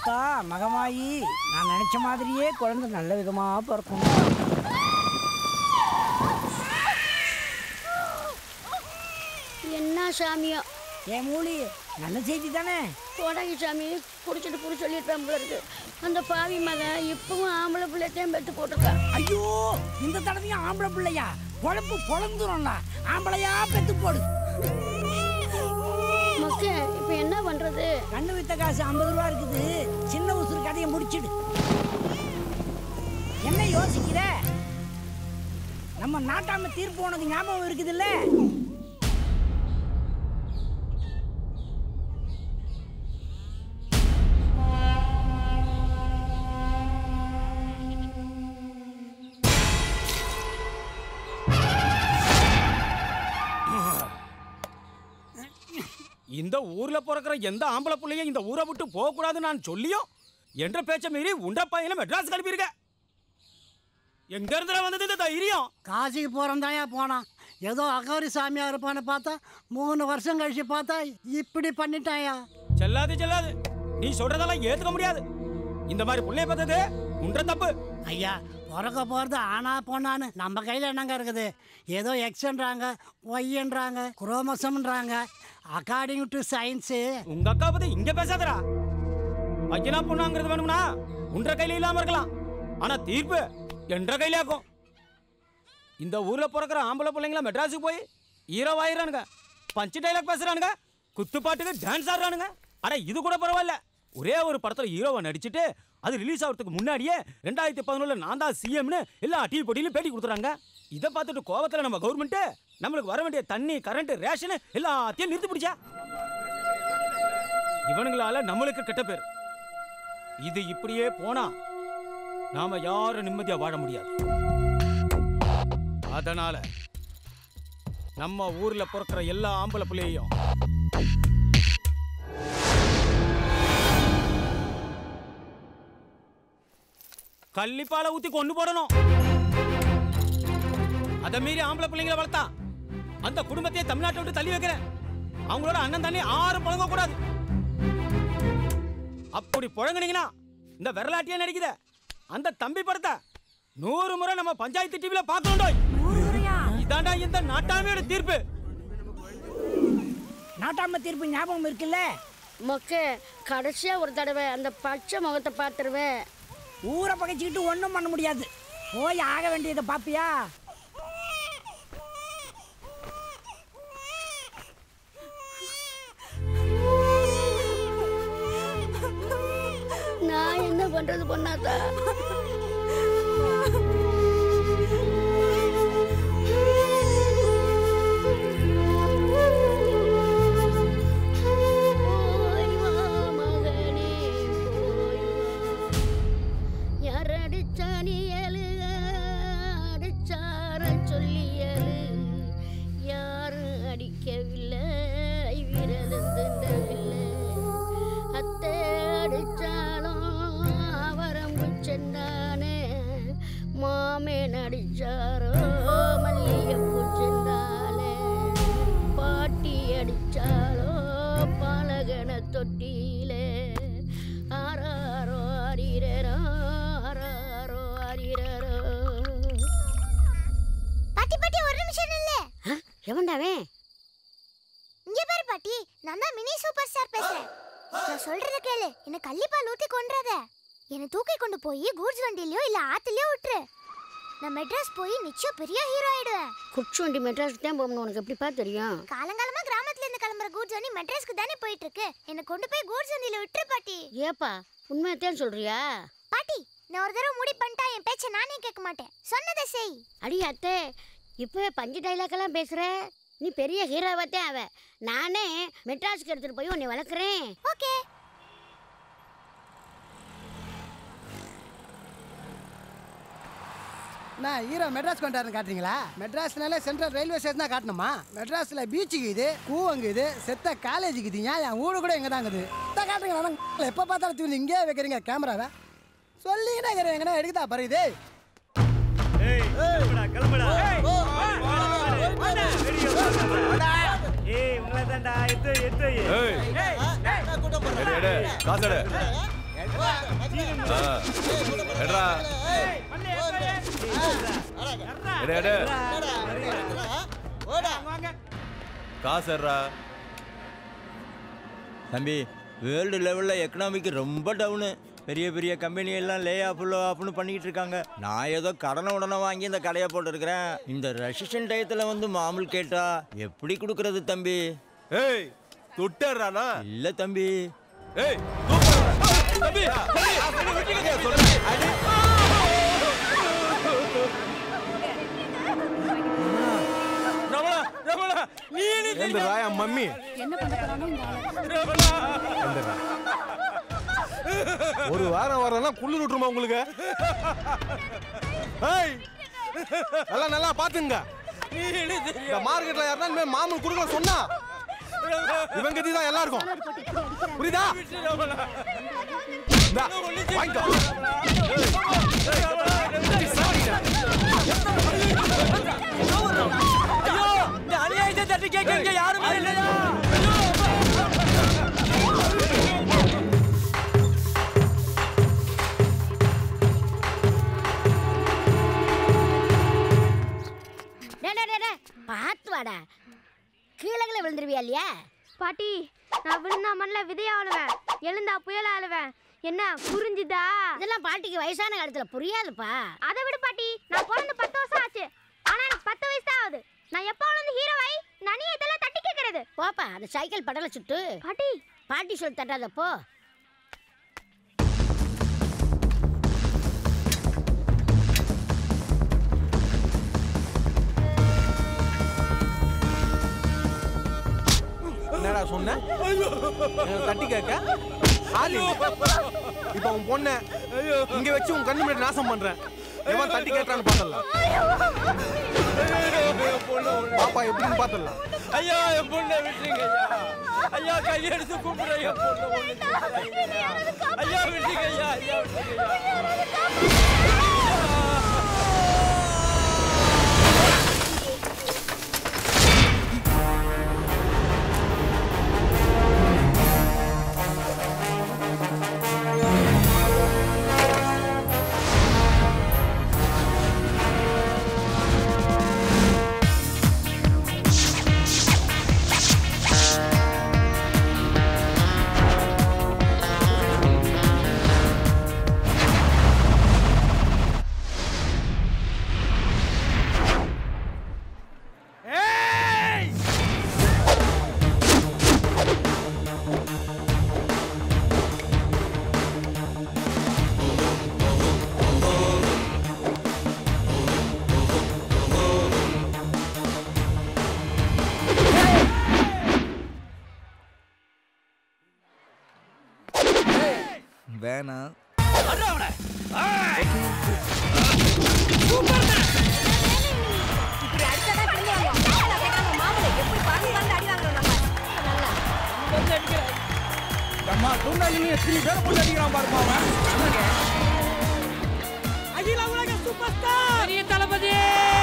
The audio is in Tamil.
அக்கா மகமாயி நான் நினைச்ச மாதிரியே குழந்தை நல்ல விதமா பிறக்கணும் என்ன சாமியோ ஏன் மூலி நல்ல செய்தி தானே கோடகி சாமி குடிச்சிட்டு குடி சொல்லியிருப்பேன் போல இருக்கு அந்த பாவி மகன் இப்பவும் ஆம்பளை பிள்ளைத்தையும் பெற்று போட்டிருக்கா ஐயோ இந்த தடவையும் ஆம்பளை பிள்ளையா பொழப்பு பொழந்துரும்ல ஆம்பளையா பெத்து போடு மக்க இப்ப என்ன பண்றது கண்ணு வித்த காசு ஐம்பது ரூபா இருக்குது சின்ன உசுறு கதையை முடிச்சிடு என்ன யோசிக்கிற நம்ம நாட்டாம தீர்ப்பு உனக்கு ஞாபகம் இருக்குதுல்ல இந்த ஊர்ல பிறக்கிற எந்த ஆம்பளை புள்ளையும் இந்த ஊரை விட்டு போக கூடாதுன்னு நான் சொல்லியும் என்ற பேச்ச மீறி உண்ட பையனை மெட்ராஸ் அனுப்பியிருக்க எங்க இருந்துல வந்தது இந்த தைரியம் காசிக்கு போகிறோம் தாயா போனான் ஏதோ அகோரி சாமியா இருப்பான்னு பார்த்தா மூணு வருஷம் கழிச்சு பார்த்தா இப்படி பண்ணிட்டாயா செல்லாது செல்லாது நீ சொல்றதெல்லாம் ஏத்துக்க முடியாது இந்த மாதிரி புள்ளைய பார்த்தது உன்ற தப்பு ஐயா பிறக்க போகிறது ஆனா போனான்னு நம்ம கையில் என்னங்க இருக்குது ஏதோ எக்ஸ்ன்றாங்க ஒய்ன்றாங்க குரோமசம்ன்றாங்க அக்கார்டிங் டு சயின்ஸு உங்க அக்கா பத்தி இங்க பேசாதடா பையனா பொண்ணாங்கிறது வேணும்னா உன்ற கையில இல்லாம இருக்கலாம் ஆனா தீர்ப்பு என்ற கையிலாக்கும் இந்த ஊர்ல பிறக்கிற ஆம்பளை பிள்ளைங்கள மெட்ராஸுக்கு போய் ஹீரோ ஆயிரானுங்க பஞ்சு டைலாக் பேசுறானுங்க குத்துப்பாட்டுக்கு டான்ஸ் ஆடுறானுங்க ஆனா இது கூட பரவாயில்ல ஒரே ஒரு படத்துல ஹீரோவை நடிச்சிட்டு அது ரிலீஸ் ஆகிறதுக்கு முன்னாடியே ரெண்டாயிரத்தி பதினொன்றுல நான் தான் சிஎம்னு எல்லா டிவி போட்டியிலும் பேட்டி கொடுத்துறாங்க இதை பார்த்துட்டு கோவத்துல நம்ம கவர்மெண்ட் நம்மளுக்கு வர வேண்டிய தண்ணி கரண்ட் ரேஷன் எல்லாத்தையும் நிறுத்தி பிடிச்சா இவனுங்களால நம்மளுக்கு கெட்ட பேர் இது இப்படியே போனா நாம யாரும் நிம்மதியா வாழ முடியாது அதனால நம்ம ஊர்ல பிறக்கிற எல்லா ஆம்பளை பிள்ளையையும் கள்ளிப்பால ஊத்தி கொண்டு போடணும் அதை மீறி ஆம்பளை பிள்ளைங்களை வளர்த்தா அந்த குடும்பத்தையே தமிழ்நாட்டை விட்டு தள்ளி வைக்கிறேன் அவங்களோட அண்ணன் தண்ணி ஆறு புழங்க கூடாது அப்படி புழங்குனீங்கன்னா இந்த விரலாட்டியே நடிக்குத அந்த தம்பி படத்தை நூறு முறை நம்ம பஞ்சாயத்து டிவில பார்க்கணுண்டோய் இதாண்டா இந்த நாட்டாமையோட தீர்ப்பு நாட்டாம தீர்ப்பு ஞாபகம் இருக்குல்ல மொக்க கடைசியா ஒரு தடவை அந்த பச்சை முகத்தை பார்த்துருவேன் ஊரை பகைச்சிக்கிட்டு ஒன்றும் பண்ண முடியாது போய் ஆக வேண்டியதை பாப்பியா நான் என்ன பண்றது பொண்ணாத்தா போய் வா மகனே, போய் வா. யார் அடிச்சா நீ எழுக, அடிச்சார சொல்லி எழு. யாரும் அடிக்கவில்லை விரலும் திண்டவில்லை அத்தை அடிச்சாலும் அவரம்பு சென்றானே மாமே நடிச்சாரோ மல்லிகைப்பூ சென்றாலே பாட்டி அடிச்சாலோ பாலகன தொட்டியிலே ஆராரோ அரிரரோ ஆராரோ அரிரரோ பாட்டி பாட்டி ஒரு நிமிஷம் இல்ல எவன்டாவே இங்க பாரு பாட்டி நான் தான் மினி சூப்பர் ஸ்டார் பேசுறேன் நான் சொல்றத கேளு என்ன கள்ளிப்பால் ஊத்தி கொன்றாத என்னை தூக்கி கொண்டு போய் கூட்ஸ் வண்டிலயோ இல்ல ஆத்துலயோ விட்டுரு நான் மெட்ராஸ் போய் நிச்சயம் பெரிய ஹீரோ ஆயிடுவேன் குச்சி வண்டி மெட்ராஸுக்கு தான் போகணும் உனக்கு எப்படிப்பா தெரியும் காலங்காலமா கிராமத்துல இருந்து கிளம்புற கூட்ஸ் வண்டி மெட்ராஸ்க்கு தானே போயிட்டு இருக்கு என்னை கொண்டு போய் கூட்ஸ் வண்டியில விட்டுரு பாட்டி ஏப்பா உண்மையத்தான் சொல்றியா பாட்டி நான் ஒரு தடவை முடி பண்ணிட்டா என் பேச்ச நானே கேட்க மாட்டேன் சொன்னதை செய் அடி அத்தை இப்போ பஞ்சு டைலாக்கெல்லாம் பேசுற நீ பெரிய ஹீரோவாத்தே அவ நானே மெட்ராஸுக்கு எடுத்துட்டு போய் உன்னை வளர்க்குறேன் ஓகே நான் ஹீரோ மெட்ராஸ் கொண்டாருன்னு காட்டுறீங்களா மெட்ராஸ்னாலே சென்ட்ரல் ரயில்வே ஸ்டேஷன் தான் காட்டணுமா மெட்ராஸில் பீச்சுக்கு இது கூவங்க இது செத்த காலேஜுக்கு இது ஏன் என் ஊடு கூட இங்கே தான் இருக்குது தான் காட்டுறீங்களா எப்போ பார்த்தாலும் தூக்கி இங்கேயே வைக்கிறீங்க கேமராவை சொல்லிக்கிட்டே இருக்கிறேன் எங்கன்னா எடுக்குதா பாரு இது காசு ஆ. எடுடா. எடு, எடு. காசு எடுறா. தம்பி வேர்ல்டு லெவலில் எக்கனாமிக் ரொம்ப டவுனு பெரிய பெரிய கம்பெனி எல்லாம் லே ஆஃப் லோ ஆஃப்னு பண்ணிக்கிட்டு இருக்காங்க நான் ஏதோ கடனை உடனே வாங்கி இந்த கடையை போட்டுருக்கிறேன் இந்த ரெசிஷன் டயத்தில் வந்து மாமூல் கேட்டா எப்படி கொடுக்கறது தம்பி ஏய் துட்டறானா இல்லை தம்பி ஏய் தூக்குறா. தம்பி தம்பி விட்டுங்க சொல்றேன் அடி. ரமணா ரமணா நீ என்ன எந்திரா என் மம்மி ரமணா எந்திரா. ஒரு வாரம் வரலாம் குளிர் விட்டுருமா உங்களுக்கு ஏய் நல்லா நல்லா பாத்துங்க இந்த மார்க்கெட்ல யாருன்னா இனிமே மாமூல் குடுக்கல சொன்னா இவன் கத்தி தான் எல்லாருக்கும் புரியுதா இந்தா, வாங்கிக்கோ ஐயோ இந்த அநியாயத்தை தட்டி கேட்க இங்க யாருமே இல்லையா டே டே, டே டே பார்த்து வாடா கீழே கீழே விழுந்துருவியா இல்லையா பாட்டி நான் விழுந்தா மண்ணில் விதைய ஆளுவேன் எழுந்தா புயல் ஆளுவேன் என்ன புரிஞ்சுதா இதெல்லாம் பாட்டிக்கு வயசான காலத்துல புரியாதுப்பா அதை விடு பாட்டி நான் பிறந்து பத்து வருஷம் ஆச்சு ஆனா எனக்கு பத்து வயசு தான் ஆகுது நான் எப்போ வந்து ஹீரோவை நனி இதெல்லாம் தட்டி கேட்கறது போப்பா அந்த சைக்கிள் படலை சுட்டு பாட்டி பாட்டி சொல்லி தட்டாத போ என்னடா சொன்ன என்னை தட்டி கேட்க ஆள் இல்ல. இப்ப உன் பொண்ண இங்க வச்சு உன் கண்ணு முன்னாடி நாசம் பண்றேன் எவன் தட்டி கேட்டான்னு பாத்தலாம் பாப்பா எப்படின்னு பாத்தலாம் ஐயா என் பொண்ணை விட்டுருங்க ஐயா ஐயா கையெடுத்து கூப்பிடுறேன் என் பொண்ணை ஒண்ணு செய்யாதீங்க. ஐயா விட்டுருங்க ஐயா ஐயா விட்டுருங்க ஐயா வேணாம் அம்மா துண்டாளி எத்தனை பேரை போட்டு அடிக்கிறான் பாருமா அவன் அகில உலக சூப்பர் ஸ்டார் பெரிய தளபதி